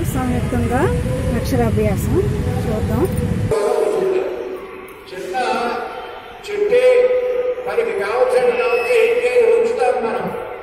సంయుక్తంగా అక్షరాభ్యాసం చూద్దాం చిన్న చెట్టే మనకి కావాల్సిన కావాల్సి ఏం చేయాలి ఉంచుతాం మనం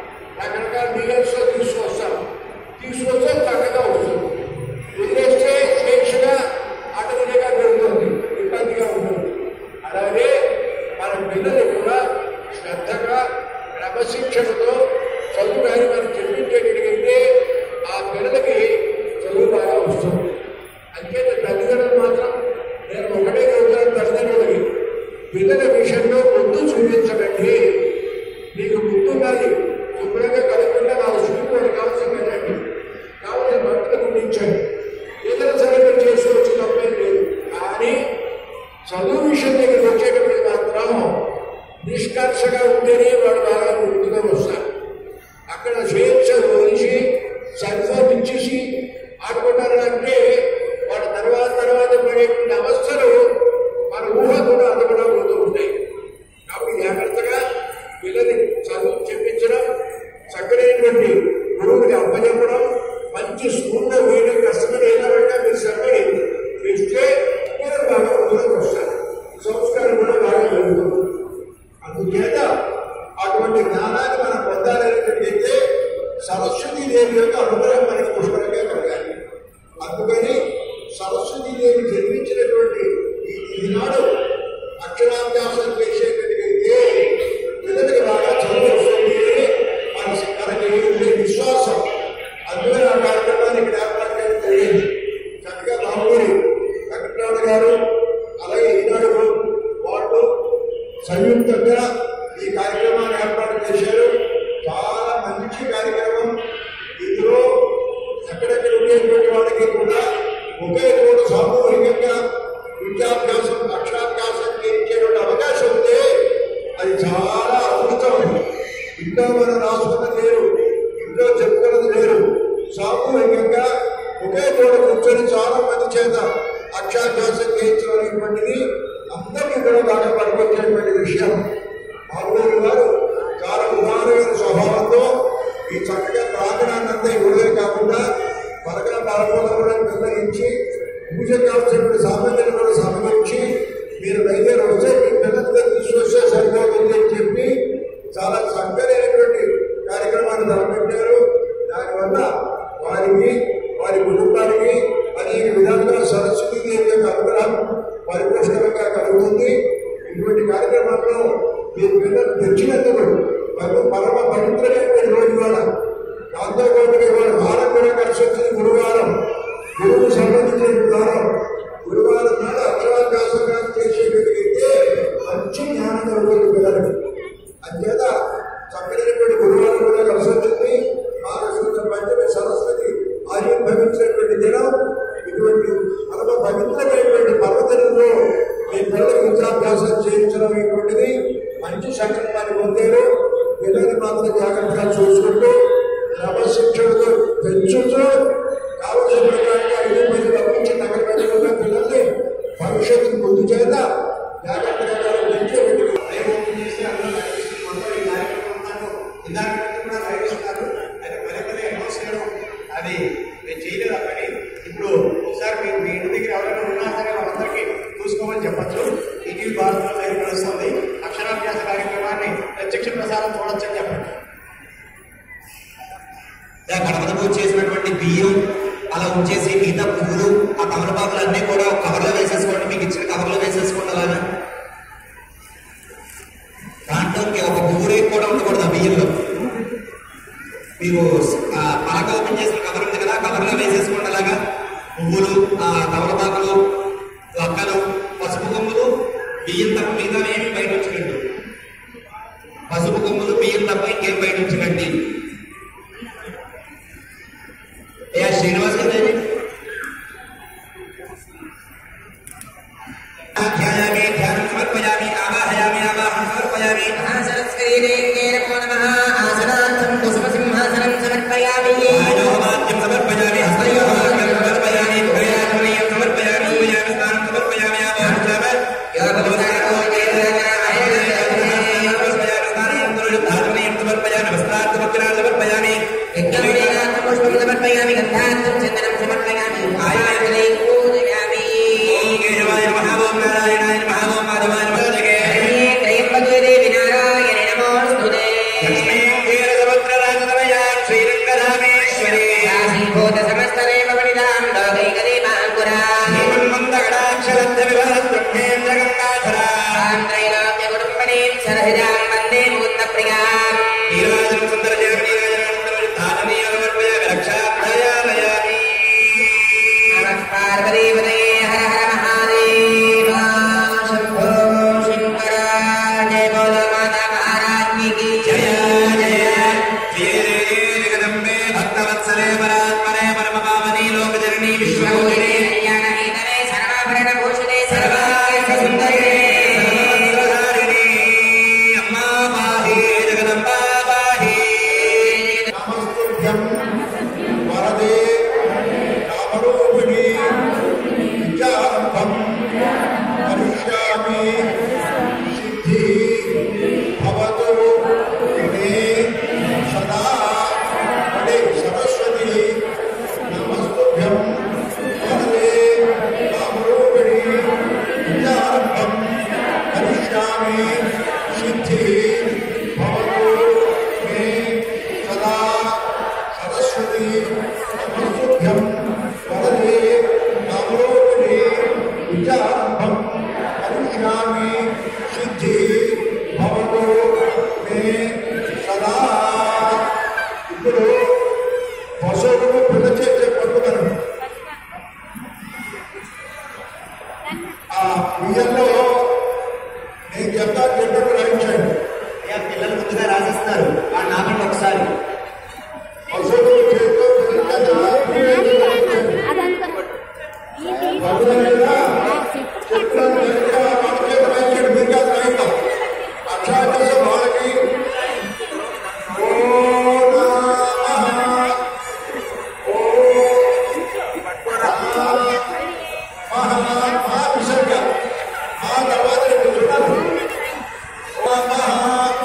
రకరకాల డిజైన్స్ తీసుకొస్తాం తీసుకొస్తే చక్కగా వస్తుంది వదిలేస్తే స్వేచ్ఛగా ఆటోమేటిక్గా పెరుగుతుంది ఇబ్బందిగా ఉంటుంది అలాగే మన పిల్లలు కూడా శ్రద్ధగా క్రమశిక్షణతో చదువు కానీ మనం చెప్పించేటట్టుగైతే ఆ పిల్లలకి చదువు బాగా వస్తుంది అంచేత తల్లిదండ్రులు మాత్రం నేను ఒకటే చెబుతాను తల్లిదండ్రులకి పిల్లల విషయంలో ముందు చూపించకండి నీకు గుర్తున్నది శుభ్రంగా కలగకుండా నాకు చూపుకోవడం కావాల్సిన పెట్టండి కావాల్సిన భక్తులు గుర్తించండి ఏదైనా సరే మీరు చేసుకోవచ్చు తప్పేం లేదు కానీ చదువు విషయం దగ్గరికి వచ్చేటప్పుడు మాత్రం నిష్కర్షగా ఉంటేనే వాడు బాగా గుర్తుగా వస్తారు అక్కడ స్వేచ్ఛ వదిలిసి సరిఫోన్ ఇచ్చేసి ఆడుకుంటారు అంటే వాడు తర్వాత తర్వాత పడేటువంటి అవస్థలు మన ఊహ కూడా అందకుండా పోతూ ఉంటాయి కాబట్టి జాగ్రత్తగా పిల్లల్ని చదువు చెప్పించడం చక్కనైనటువంటి గురువుకి అప్పచెప్పడం మంచి స్కూల్లో వేయడం కష్టమని ఏదైనా మీరు సరిపడి ఇస్తే పిల్లలు బాగా ముందుకు వస్తారు సంస్కారం కూడా బాగా జరుగుతుంది అందుచేత అటువంటి జ్ఞానాన్ని మనం పొందాలనేటట్టయితే సరస్వతీ దేవి యొక్క అనుగ్రహం మనకి పుష్కరంగా కలగాలి అందుకని సరస్వతీ దేవి జన్మించినటువంటి ఈ ఈనాడు అక్షరాభ్యాసం చేసేటట్టుగైతే పిల్లలకి బాగా చదువు వస్తుంది అని మనకి మనకి ఉండే విశ్వాసం అందుకని ఆ కార్యక్రమాన్ని ఇక్కడ ఏర్పాటు చేయడం జరిగింది చక్కగా బాబుగారి వెంకటరామ గారు అలాగే ఈనాడు వాళ్ళు సంయుక్తంగా ఈ కార్యక్రమాన్ని ఏర్పాటు చేశారు చాలా మంచి కార్యక్రమం ఇందులో ఎక్కడెక్కడ ఉండేటువంటి వాళ్ళకి కూడా ఒకే చోట సామూహికంగా విద్యాభ్యాసం అక్షరాభ్యాసం చేయించేటువంటి అవకాశం ఉంటే అది చాలా అద్భుతం ఇంట్లో మనం రాసుకున్నది లేరు ఇంట్లో చెప్పుకున్నది లేరు సామూహికంగా ఒకే చోట కూర్చొని చాలా మంది చేత అక్షరాభ్యాసం చేయించడం అనేటువంటిది అందరికీ కూడా బాగా పనికొచ్చేటువంటి విషయం మామూలు గారు చాలా ఉదారమైన స్వభావంతో ఈ చక్కగా ప్రాంగణాన్ని అంతా ఇవ్వడమే కాకుండా పలకల పాల్గొన కూడా నిర్ణయించి పూజ కావాల్సినటువంటి సామాన్యులు కూడా సమకూర్చి మీరు బయలుదేరి వస్తే మీ పిల్లలతో తీసుకొస్తే సరిపోతుంది అని చెప్పి చాలా చక్కనైనటువంటి కార్యక్రమాన్ని తలపెట్టారు దానివల్ల వారికి వారి కుటుంబానికి అనేక విధాలుగా సరస్వతి దేవి యొక్క అనుగ్రహం పరిపోషణంగా కలుగుతుంది ఇటువంటి కార్యక్రమాల్లో మీ పిల్లలు తెచ్చినందుకు మరియు పరమ పవిత్రమైనటువంటి రోజు వాళ్ళ దాంతో పాటుగా ఇవాళ వారం కూడా కలిసి వచ్చింది గురువారం గురువు సంబంధించిన వారం గురువారం నాడు అక్షరాభ్యాసంగా చేసేటట్టుగైతే మంచి జ్ఞానం కలుగుతుంది పిల్లలకి అంచేత చక్కనైనటువంటి గురువారం కూడా కలిసి వచ్చింది మహాలక్ష్మి పంచమి సరస్వతి ఆవిర్భవించినటువంటి దినం ఇటువంటి పరమ పవిత్రమైనటువంటి పర్వదినంలో మీ పిల్లలకు విద్యాభ్యాసం చేయించడం ఇటువంటిది మంచి సంకల్పాన్ని పొందారు పిల్లల్ని మాత్రం జాగ్రత్తగా చూసుకుంటూ క్రమశిక్షణతో పెంచుతూ కావలసిన ప్రకారంగా ఐదు మంది పంపించి నగర ప్రజలుగా పిల్లల్ని భవిష్యత్తు ముందు చేత జాగ్రత్తగా పెంచేటువంటి దైవం చేసి అందరూ మొత్తం ఈ కార్యక్రమం అంతా ఇందాక కూడా బయటిస్తున్నారు అది పదే పదే అనౌన్స్ చేయడం అది నేను చేయలేదు ఆ పని ఇప్పుడు ఒకసారి మీరు మీ ఇంటి దగ్గర ఎవరైనా ఉన్నా సరే వాళ్ళందరికీ చూసుకోమని చెప్పచ్చు ఈటీవీ భారత్లో లైవ్ నడుస్తుంది అక్షరాభ్యాస కార్యక్రమాన్ని ప్రత్యక్ష ప్రసారం చూడొచ్చని చెప్పండి ఇలా గణపతి పూజ చేసినటువంటి బియ్యం అలా ఉంచేసి మిగతా పువ్వులు ఆ తమలపాకులు అన్నీ కూడా కవర్లో వేసేసుకోండి మీకు ఇచ్చిన కవర్లో వేసేసుకోండి అలాగా దాంట్లో ఇంక ఒక పువ్వు రేపు కూడా ఉండకూడదు ఆ బియ్యంలో మీరు ఆ పలక ఓపెన్ చేసిన కవర్ ఉంది కదా కవర్లో వేసేసుకోండి అలాగా పువ్వులు ఆ తమలపాకులు లక్కలు పసుపు కొమ్ములు బియ్యం తప్ప మిగతా ఏమి బయట ఉంచకండి పసుపు కొమ్ములు బియ్యం తప్ప ఇంకేం బయట ఉంచకండి ఏ శ్రీనివాస్ గారు ధ్యాయామి ధ్యానం సమర్పయామి ఆవాహయామి ఆవాహం సమర్పయామి ఆయోహమాద్యం సమర్పయామి హస్తయోహమాద్యం సమర్పయామి భయాత్మనీయం సమర్పయామి సూయామి స్నానం సమర్పయామి ఆవాహం సమర్పయామి స్నానం సమర్పయామి వస్త్రార్థ సరహిజాం వందే ముకుంద ప్రియాం నీరాజనం సుందర దేవ నీరాజనం ధాననీయమర్పయ రక్షాభయాలయామి నమః పార్వతీపతయే హర హర మహాదేవ శంభో శంకర జయ బోలో మాతా మహారాజ్ఞి కీ జయ జయ జయ జయ జగదంబే భక్తవత్సలే పరాత్మనే పరమ పావని లోకజననీ విశ్వభూషిణే విశ్వభూషిణే కళ్యాణహేతవే సర్వాభరణ భూషితే సర్వాంగ సుందరే సర్వమంగళధారిణి అమ్మా పాహి జగదంబా పాహి నమస్తుభ్యం వరదే రామరూపిణి విద్యారంభం కరిష్యామి సిద్ధి భవతు మే సదా వడే సరస్వతి నమస్తుభ్యం వరదే రామరూపిణి విద్యారంభం కరిష్యామి సిద్ధి భవతు మే సదా సరస్వతి నమస్తుభ్యం వరదే రామరూపిణి విద్యారంభం కరిష్యామి సిద్ధి భవతు మే సదా ఇప్పుడు పశువులు పిల్ల చేసే పట్టుదలను ఆ బియ్యంలో నేను చెప్తా చెప్పినట్టు రాయించండి అయ్యా పిల్లలు ముందుగా రాసిస్తారు వాడు నాకండి ఒకసారి పశువులు చేతితో పిల్లల బియ్యం రాయించండి. పట్టుదల మీద చెప్తాను దగ్గర వాళ్ళ చేత రాయించండి మీరు కాదు రాయిద్దాం అక్షరాభ్యాసం వాళ్ళకి ఓ నమః ఓ మహా మహావిసర్గ ఆ తర్వాత రెండు చూడాలి ఓ మహా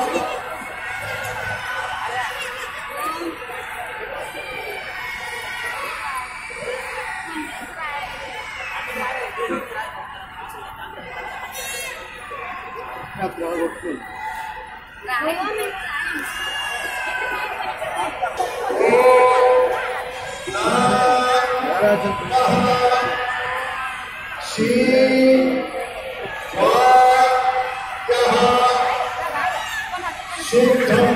శ్రీ శుద్ధం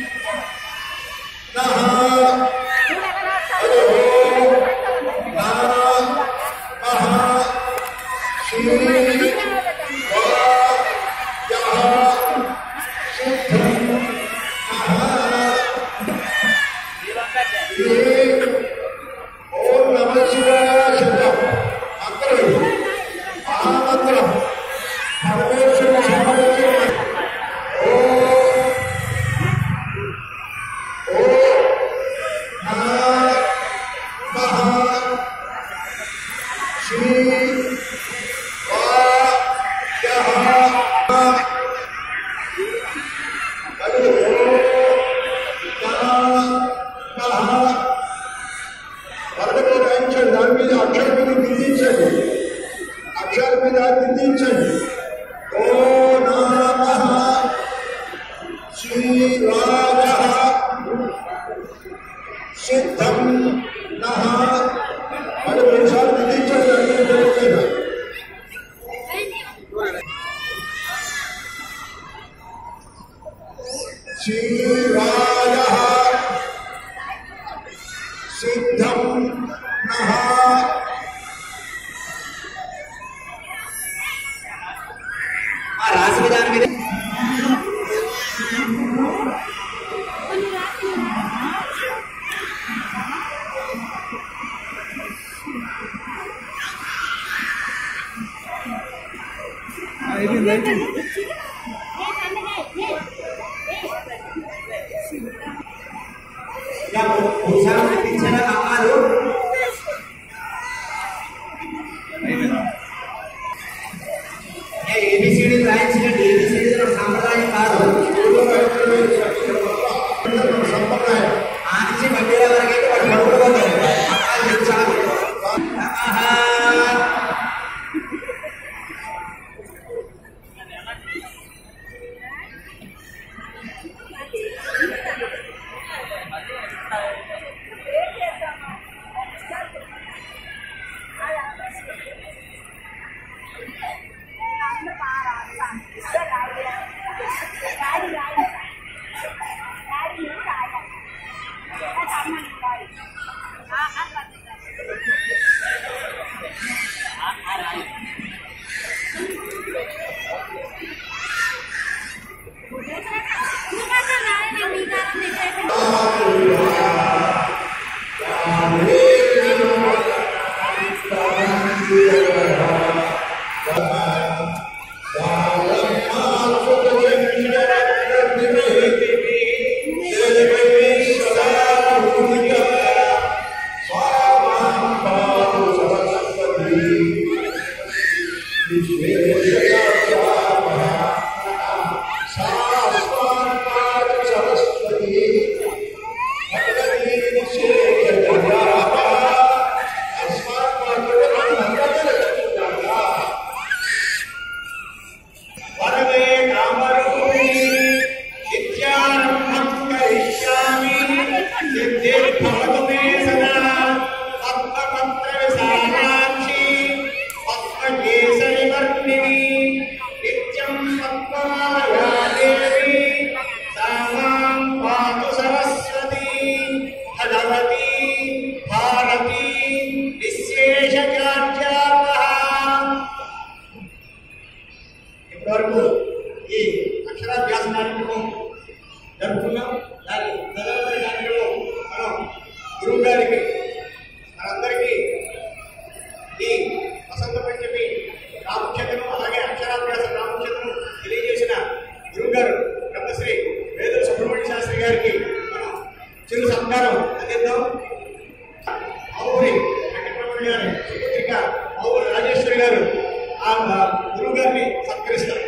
నః ఓం నమ శివాయ శబ్దం మంత్రం ఆ మంత్రం పరమేశ్వరుడు సంబంధించిన ఓం ఓం నమః శ్రీ వరదలో రాయించండి దాని మీద అక్షరం మీద దిద్దించండి అక్షరం మీద దిద్దించండి ఓ నమః శ్రీరాజ సిద్ధం నః మరి మూడుసార్లు దిద్దించండి దాని మీద దిద్దించండి. శ్రీరాజ సిద్ధం నః ఆ రాసిన దాని మీద ఇలా ఒకసారి చూపించారా అమ్మారు ఏబిసిడి రాయించినట్టు ఏబిసిడి సాంప్రదాయం కాదు సంప్రదాయం ఆ నుంచి మధ్యలో వరకైతే వాడు పడుకోవాలి అమ్మాయి తెలుసాలి వరదే కామరూపిణి నిత్యారంభం కరిష్యామి సిద్ధిర్భవతు మే సదా పద్మపత్ర విశాలాక్షి పద్మకేసరి వర్ణిని నిత్యం పద్మాలయా దేవి సామాం పాతు సరస్వతి భగవతి భారతి విశేషచార్యాపహ ఇప్పటివరకు ఈ అక్షరాభ్యాస కార్యక్రమం జరుపుకున్నాం దాని తదుపరి కార్యక్రమం మనం గురువు గారికి మనందరికీ ఈ వసంత పంచమి ప్రాముఖ్యతను అలాగే అక్షరాభ్యాస ప్రాముఖ్యతను తెలియజేసిన గురువు గారు బ్రహ్మశ్రీ వేదుల సుబ్రహ్మణ్య శాస్త్రి గారికి మనం చిరు సత్కారం అందిద్దాం ఔరి వెంకటరమణ గారి సుపుత్రిక ఔరి రాజేశ్వరి గారు ఆ గురువు గారిని సత్కరిస్తారు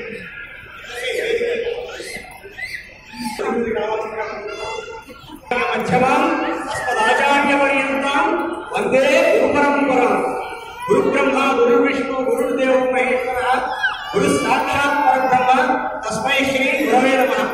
మధ్యమాం అస్మదాచార్య పర్యంతం వందే గురు పరంపరం గురు బ్రహ్మ గురు విష్ణు గురుదేవ మహేశ్వర గురు సాక్షాత్ పరబ్రహ్మ తస్మై శ్రీ గురవే నమః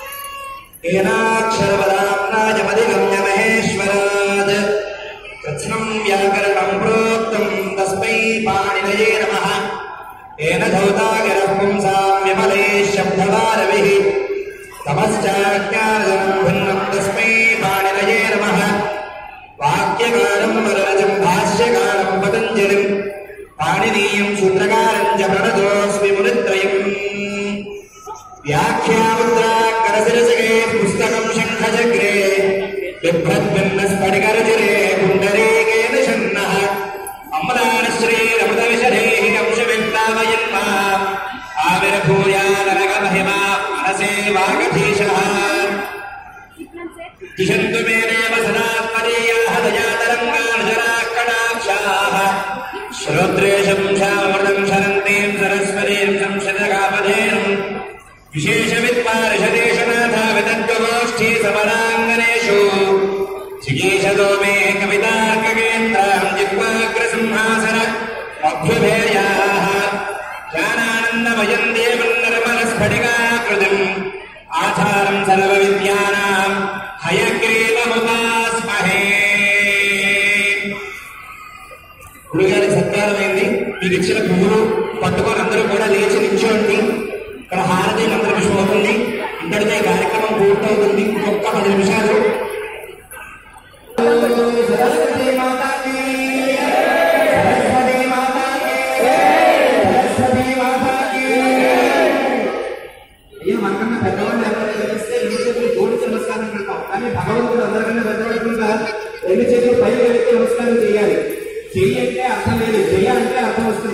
ఏనాక్షరపదాంనాజమధిగమ్య మహేశ్వరాద్ కృత్స్నం వ్యాకరణం ప్రోక్తం తస్మై పాణినయే నమః ఏన ధౌతాగిరః పుంసాం విమలే శబ్దవారవిః తమశ్చాజ్ఞానం భిన్నం తస్మై పాణినయే నమః వాక్యకారం వరరజం భాష్యకారం పతంజలిం పాణినీయం సూత్రకారం చ ప్రణతోస్మి మునిత్రయం వ్యాఖ్యాముద్రాకరశిరసగే పుస్తకం శంఖచక్రే బిభ్రద్భిన్నస్ఫటికరచిరే పుండరీకేన షన్నః అమలానశ్రీరమృత విశరేః కంశవిప్లావయన్మ ఆవిర్భూయానరగమహిమా మనసే వాగధీశः దిశन्तు మే దేవ సదాత్మనీయాः దయాతరంగానుజరాः కటాక్షాः శ్రోత్రేషం శ్యామృతం శరంతీం సరస్వతీం సంశతకాపధేనుం విశేషవిద్వారిషదేశనాథ విదగ్ధగోష్ఠీ సమరాంగనేషు చికీషదో మే కవితార్కకేంద్రాం జిహ్వాగ్రసింహాసన అభ్యుభేయాः జ్ఞానానందమయం దేవం నిర్మలస్ఫటికాకృతిం ఆధారం సర్వవిద్యానాం హయగ్రీవముపాస్మహే గురుగారి సత్కారమైంది మీకు ఇచ్చిన పువ్వులు పట్టుకొని అందరూ కూడా లేచి నిల్చోండి ఇక్కడ హారతి మంత్ర పుష్పం అవుతుంది ఇంతటితో ఈ కార్యక్రమం పూర్తవుతుంది ఇంకొక పది నిమిషాలు సరస్వతి మాతాకి సరస్వతి మాతాకి సరస్వతి మాతాకి అయ్యో మనకన్నా పెద్దవాళ్ళు ఎవరైనా తెలిస్తే రెండు చేతులు జోడించి నమస్కారం పెడతాం కానీ భగవంతుడు అందరికన్నా పెద్దవాడుకుంటా రెండు చేతులు పై వెనక్కి నమస్కారం చేయాలి చెయ్యి అంటే అర్థం లేదు చెయ్యాలంటే అర్థం వస్తుంది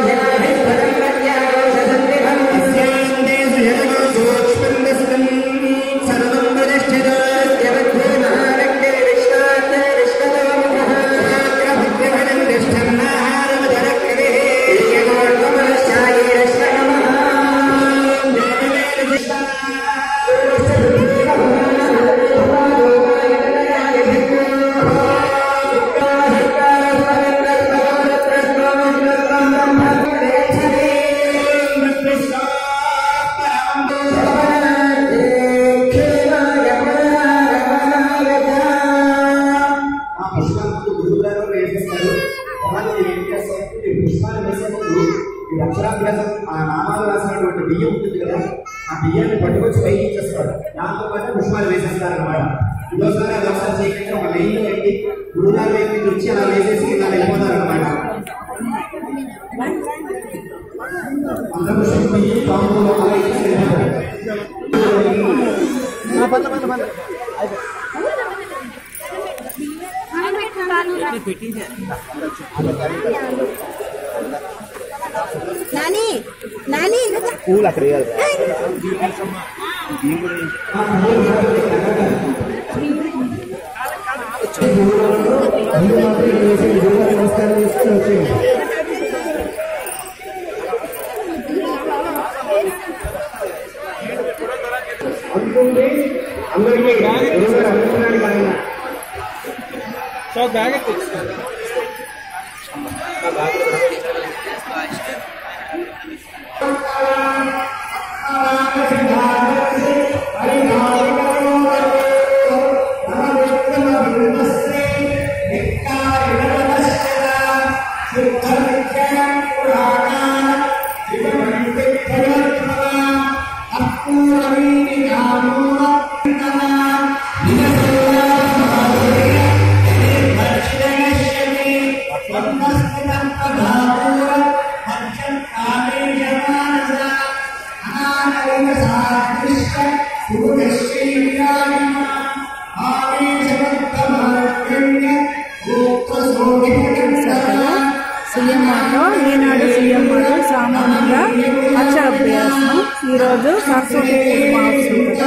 సర్వం ప్రతిష్ఠిత ఆ పుష్పాలకు గురువుగారు వేసేస్తారు అలాగే మీరు ఏం చేస్తారంటే మీరు పుష్పాలు వేసే ముందు ఈ అక్షరాభ్యాసం ఆ నామాలు రాసినటువంటి బియ్యం ఉంటుంది కదా ఆ బియ్యాన్ని పట్టుకొచ్చి పైకి ఇచ్చేస్తారు దాంతో పాటు పుష్పాలు వేసేస్తారు అనమాట ఇంకోసారి అది ఒకసారి చేయకుండా ఒక లైన్లో పెట్టి గురువుగారు వైపు నుంచి అలా వేసేసి ఇలా వెళ్ళిపోతారు అనమాట అందరూ శక్తి పాములు అలా ఇచ్చి వెళ్ళిపోతారు. నాని నాని పూలు అక్కడ వేయాలి అందరికీ గురువుగారు అందుకున్నాడు కదా సో బ్యాగ్ ఎత్తి సీఎంఆర్లో ఈనాడు సీఎంఆర్ సామాన్యంగా అక్షరాభ్యాసం ఈరోజు సరస్వతి మహోత్సవం